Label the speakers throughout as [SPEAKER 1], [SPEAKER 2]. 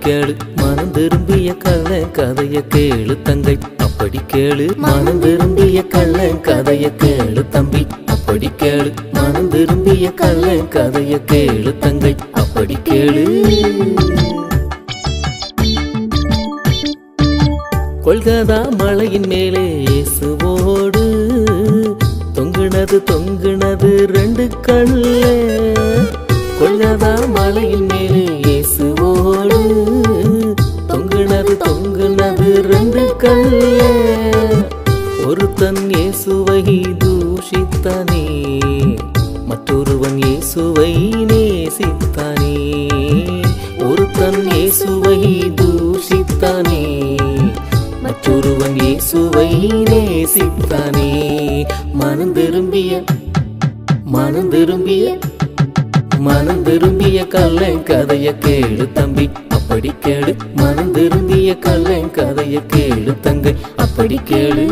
[SPEAKER 1] கேளு மனம் திரும்பிய கள்ள கதைய கேளு தங்கை அப்படி கேளு மனம் திரும்பிய கள்ள கதைய கேளு தம்பி அப்படி கேளு மனம் திரும்பிய கள்ள கதைய கேளு தங்கை அப்படி கேளு கொல்கதா மலையின் மேலே இயேசுவோடு தொங்குனது தொங்குனது ரெண்டு கல்ல கொல்கதா மலையின் மேலே இயேசுவோடு தொங்குனது தொங்குனது ரெண்டு கல்ல ஒருத்தன் இயேசுவை தூஷித்தானே மற்றொருவன் இயேசுவை நேசித்தானே ஒருத்தன் இயேசுவை தூஷித்தானே மற்றொருவன் இயேசுவை நேசித்தானே மனம் திரும்பிய மனம் திரும்பிய மனம் திரும்பிய கல்ல கதைய கேளு தம்பி அப்படி கேளு மனம் திரும்பிய கல்ல கதைய கேளு தங்கை அப்படி கேளு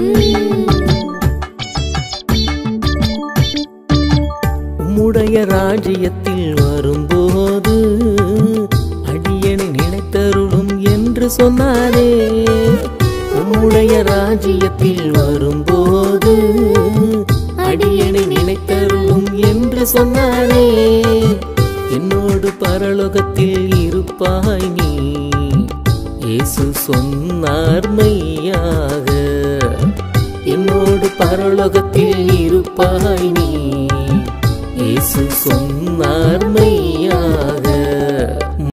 [SPEAKER 1] உம்முடைய ராஜ்யத்தில் வரும்போது அடியனை நினைத்தருளும் என்று சொன்னாரே உம்முடைய ராஜ்யத்தில் வரும்போது அடியனை நினைத்தருளும் என்று சொன்னாரே என்னோடு பரலோகத்தில் இருப்பாய் நீ இயேசு சொன்னார் மெய்யாக என்னோடு பரலோகத்தில் இருப்பாய் நீ இயேசு சொன்னார்